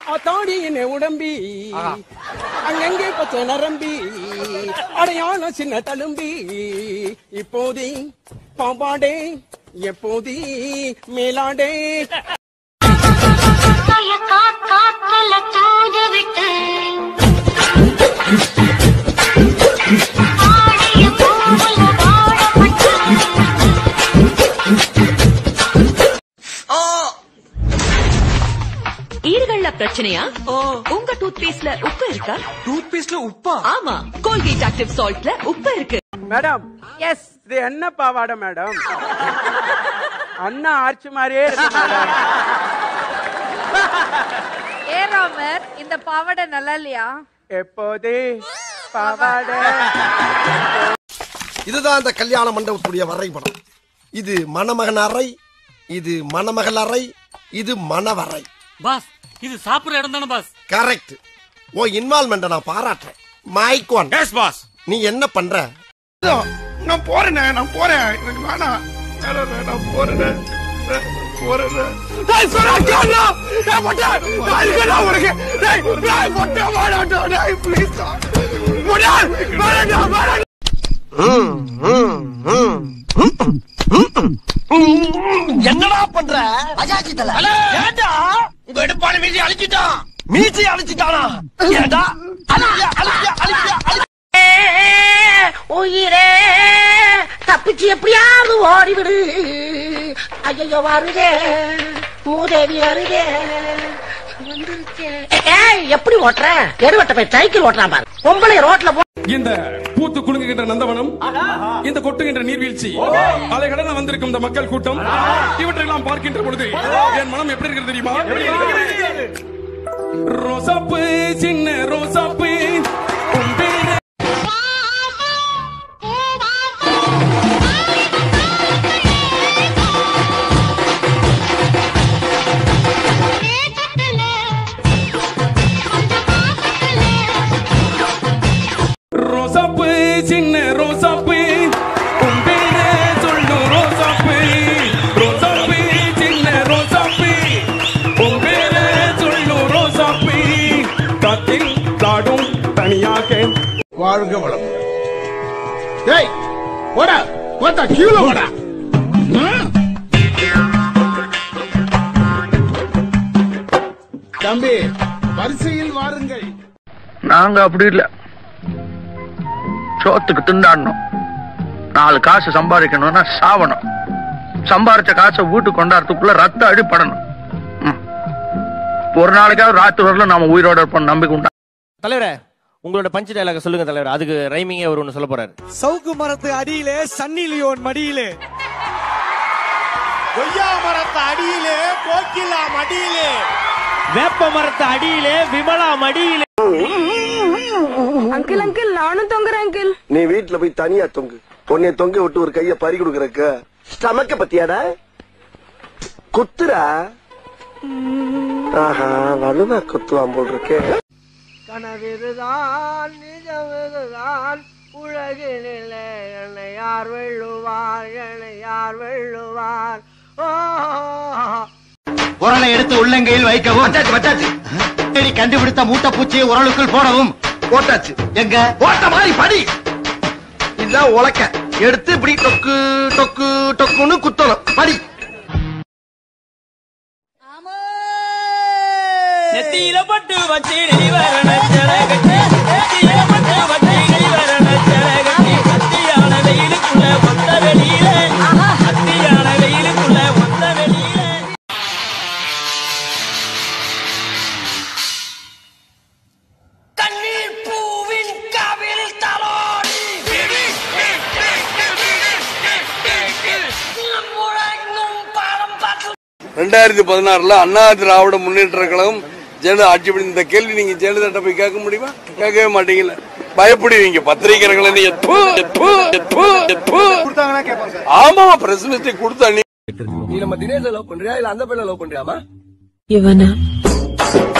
அத்தாடி என்னை உடம்பி அங்கங்கே பச்சை நரம்பி அடையாளம் சின்ன தழும்பி இப்போதே பாம்பாடே எப்போதே மேலாடே காத்துல தூது விட்டு ஆடிய பூவுல வாழப்பட்டு ஈறுகள்ல பிரச்சனையா உங்க டூத் பேஸ்ட்ல உப்பு இருக்கா டூத் பேஸ்ட்ல உப்பா ஆமா கோல்கேட் ஆக்டிவ் சால்ட்ல உப்பு இருக்கு மேடம் எஸ் இது என்ன பாவாடை மேடம் அண்ணா ஆர்ச்சி மாதிரியே இருக்கு மேடம் ஏ ராமர் இந்த பாவாடை நல்லா இல்லையா எப்போதே பாவாடை இதுதான் அந்த கல்யாண மண்டபத்துடைய வரைபடம் இது மணமகன் அறை இது மணமகள் அறை இது மணவறை பாஸ் இது சாப்பிடுற இடம் தானே பாஸ் கரெக்ட் உன் இன்வால்மெண்ட நான் பாராட்டுறேன் மைக் ஒன் எஸ் பாஸ் நீ என்ன பண்ற நான் போறேனே நான் போறேன் எனக்கு வேணாம் வேணாம், நான் போறேன் போறேன் டேய் சொல்லாதடா டேய் மொட்டை நான் இருக்கடா உனக்கு டேய் டேய் மொட்டை வாடாடா டேய் ப்ளீஸ் மொட்டை வாடாடா வாடாடா என்னடா பண்ற அஜாச்சி தல ஏண்டா உங்க எடுப்பான மீசி அழிச்சிட்டான் மீசி அழிச்சிட்டானா ஏண்டா அழிச்சியா அழிச்சியா அழிச்சியா உயிரே தப்பிச்சு எப்படியாவது ஓடிவிடு ஐயோ வருதே மூதேவி வருதே வந்துருச்சே. ஏய், எப்படி ஓட்டுற எடுவட்ட போய் சைக்கிள் ஓட்டுறான் பாரு பொம்பளை ரோட்ல போ இந்த பூத்து குலுங்குகின்ற நந்தவனம் இந்த கொட்டுகின்ற நீர்வீழ்ச்சி அலைகடன வந்திருக்கும் இந்த மக்கள் கூட்டம் இவற்றையெல்லாம் பார்க்கின்ற பொழுது என் மனம் எப்படி இருக்கிறது தெரியுமா ரோசாப்பு சின்ன ரோசாப்பு உன் பேரு ரோசாப்பு சின்ன ரோசாப்பு உன் பேரு சொல்லு ரோசாப்பு ரோசாப்பு சின்ன ரோசாப்பு உன் பேரு சொல்லு ரோசாப்பு காத்தில் தாடும் தனியாக வாழ்க வளம் டேய் போடா போடா கீழே போடா தம்பி வரிசையில் வாருங்கள் நாங்க அப்படி இல்ல சோத்துக்கு திண்டாடணும் நாலு காசு சம்பாதிக்கணும்னா சாவணும் சம்பாரிச்ச காசை வீட்டுக்கு கொண்டாடுறதுக்குள்ள ரத்த அடிப்படணும் ம். ஒரு நாளைக்காவது ராத்திரி வரல நாம உயிரோட இருப்போம் நம்பிக்கை உண்டா தலைவரே உங்களோட பஞ்சு டைலாக சொல்லுங்க தலைவர் அதுக்கு ரைமிங்கே அவர் ஒன்று சொல்ல போறாரு சவுக்கு மரத்து அடியிலே சன்னி லியோன் மடியிலே கொய்யா மரத்து அடியிலே கோகிலா மடியிலே வேப்ப மரத்து அடியிலே விமலா மடியிலே அங்கிள் அங்கிள் நானும் தொங்குறேன் அங்கிள் நீ வீட்டுல போய் தனியா தொங்கு உன்னை தொங்க விட்டு ஒரு கைய பறி கொடுக்கறக்கு ஸ்டமக்க பத்தியாடா குத்துரா ஆஹா வலுவா குத்துவான் போல் இருக்கே கனவிதுதான் நிஜமிதுதான் உலகினிலே என்னை யார் வெள்ளுவார் என்னை யார் வெள்ளுவார் உரலை எடுத்து உள்ளங்கையில் வைக்கவும் வச்சாச்சு வச்சாச்சு தேடி கண்டுபிடித்த மூட்டை பூச்சியை உரலுக்குள் போடவும் போட்டாச்சு எங்க போட்ட மாதிரி படி இதுதான் உலக்க எடுத்து இப்படி டொக்கு டொக்கு டொக்குன்னு குத்தணும் படி நெத்தியில பட்டு வச்சு நெய்வரண கட்டி நெத்தியில பட்டு வச்சு நெய்வரண கட்டி அத்தியான வெயிலுக்குள்ள ஒத்த வெளியில அத்தியான வெயிலுக்குள்ள ஒத்த வெளியில தண்ணீர் பூவின் காவில் தலோடி முழங்கும் பாலம் பார்த்து ரெண்டாயிரத்தி பதினாறுல அண்ணா திராவிட முன்னேற்ற கழகம் ஜெயலலிதா ஆட்சி பண்ணி இந்த கேள்வி நீங்க ஜெயலலிதா போய் கேட்க முடியுமா கேட்கவே மாட்டீங்கல்ல பயப்படுவீங்க பத்திரிகைகளை நீங்க ப்பு, ப்பு, ப்பு, ப்பு. ஆமா பிரஸ் மீட்டை கொடுத்தா நீ நீ நம்ம தினேஷ் லவ் பண்றியா இல்ல அந்த பையனை லவ் பண்றியாமா இவனா